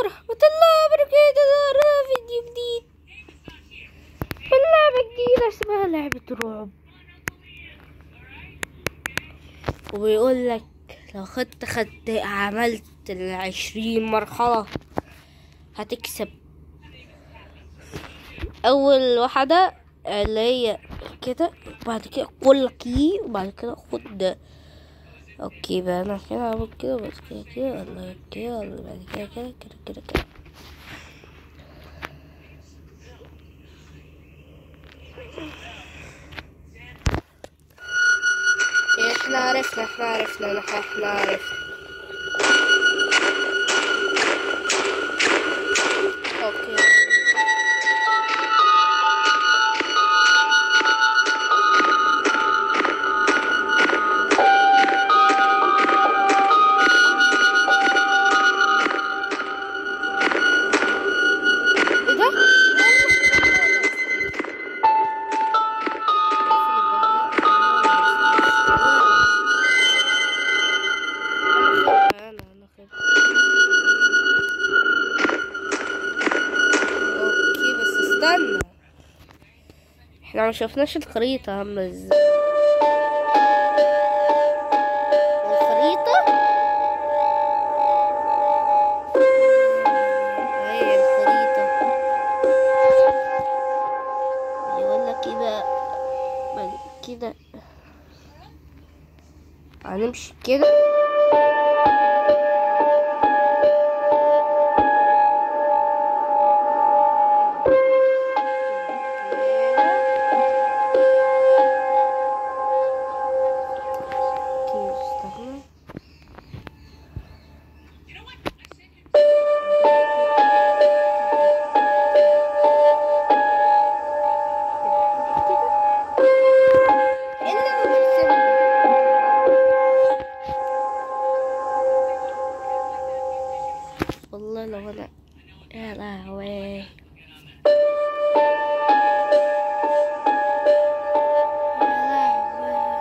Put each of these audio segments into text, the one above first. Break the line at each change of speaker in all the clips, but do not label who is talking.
ورحمة الله وبركاته ده فيديو جديد من لعبة جديدة اسمها لعبة رعب وبيقول لك لو خدت خدت عملت العشرين مرحلة هتكسب أول واحدة اللي هي كده وبعد كده كل كي وبعد كده خد اوكي بقى انا كده اعمل كده بس كده كده ولا كده ولا بعد كده كده كده كده كده احنا عرفنا احنا عرفنا احنا احنا عرفنا اوكي ايه ده؟ اوكي بس استنى احنا ما شفناش الخريطة عاملة ازاي الخريطة هي الخريطة يقول لك كده بعد كده هنمشي كده اوكي استنى ايه اللي انا برسمه ده؟ والله لو انا يا لهوي يا لهوي.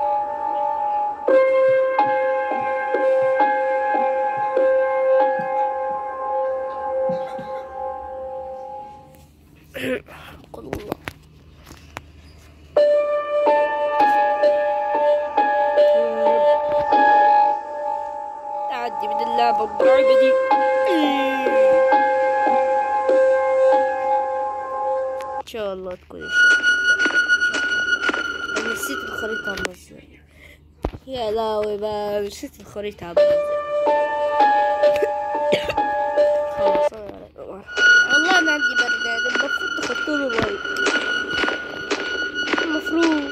قل الله تعدي من اللعبة الضعيبة دي ان شاء الله تكون ان شاء الله انا نسيت الخريطة عاملة ازاي يا لاوي بقى نسيت الخريطة عاملة ازاي خلاص أنا- والله انا عندي بردان المفروض تحطوا له لايك المفروض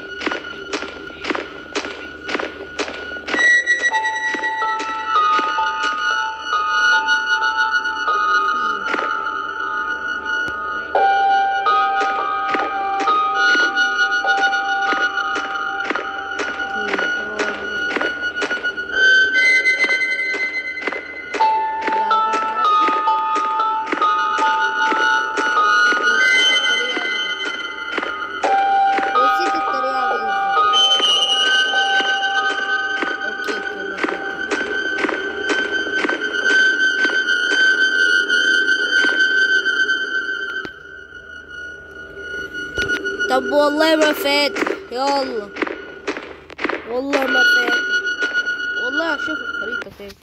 نسيت الطريقة عاملة ازاي. اوكي كده كده. طب والله ما فات يلا والله ما فات والله هشوف الخريطة تاني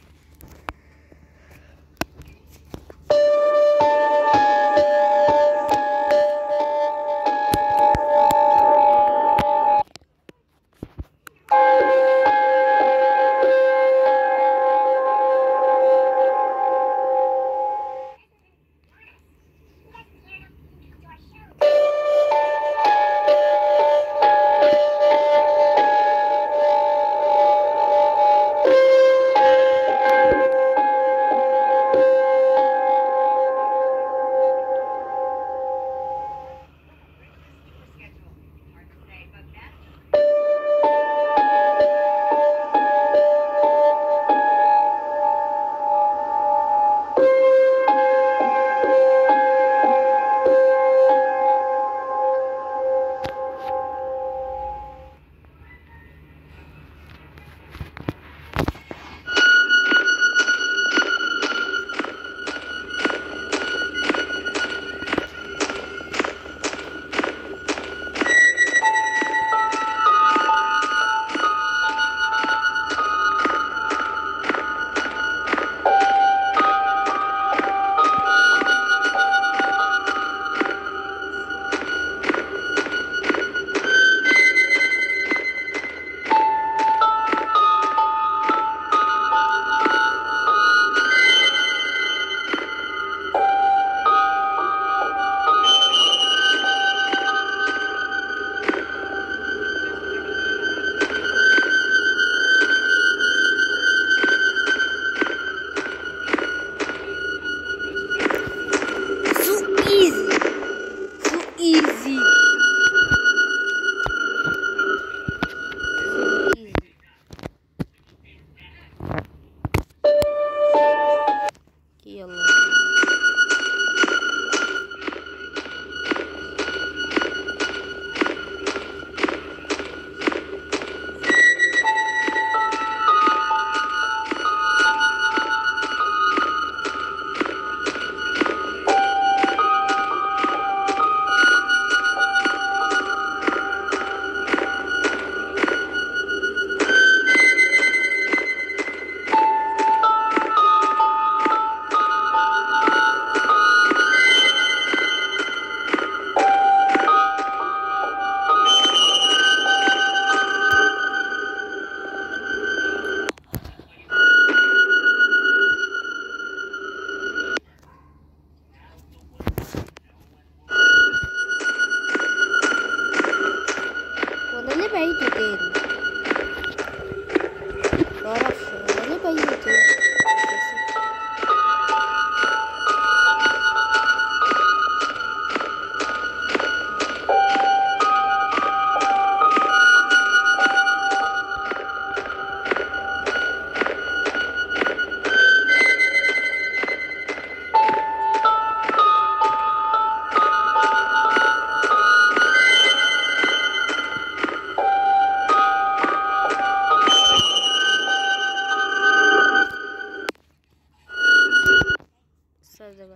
المسلسل ده بقى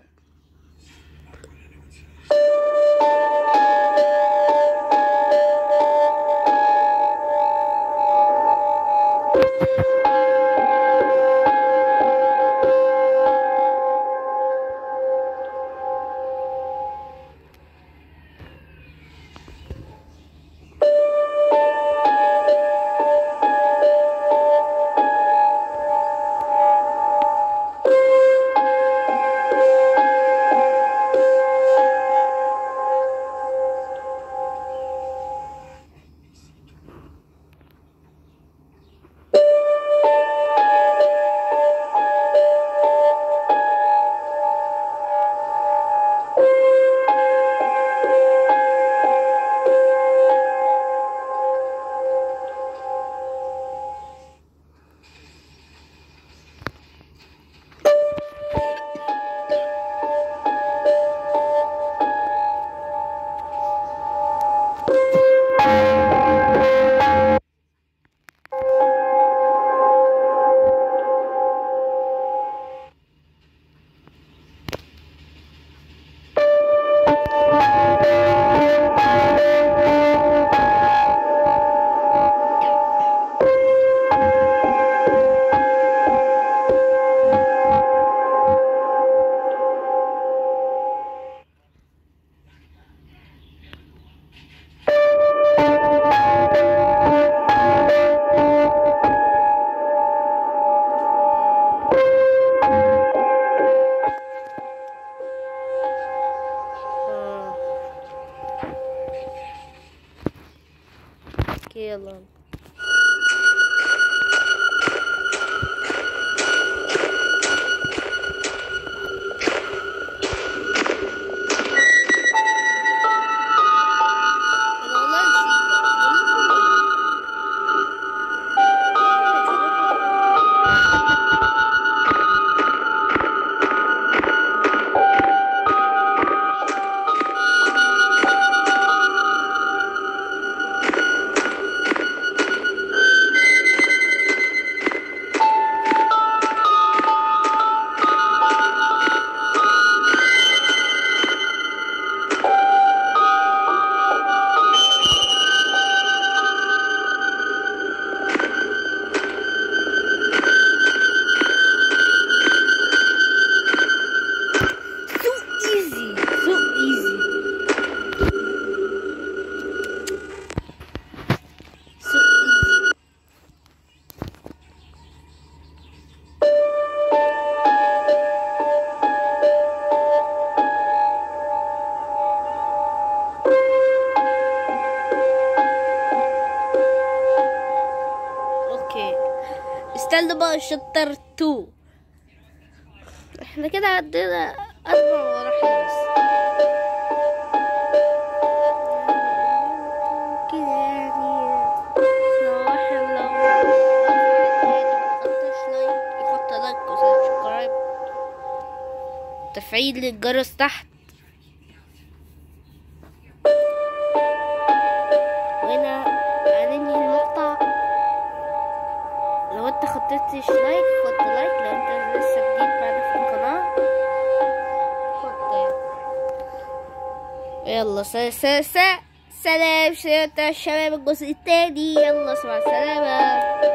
آه. اوكي يلا أنا والله نسيت So easy, so easy. So easy. اوكي استنى بقى شطر 2 احنا كده عندنا اربع مراحل بس كده يعني صراحة لو مخدتش لايك يحط لايك وسبسكرايب تفعيل الجرس تحت وهنا هننهي المقطع لو انت خطيتش لايك خد لايك لو انت لسه جديد معنا في القناة خد يلا س س س سلام شباب الجزء التاني يلا مع السلامة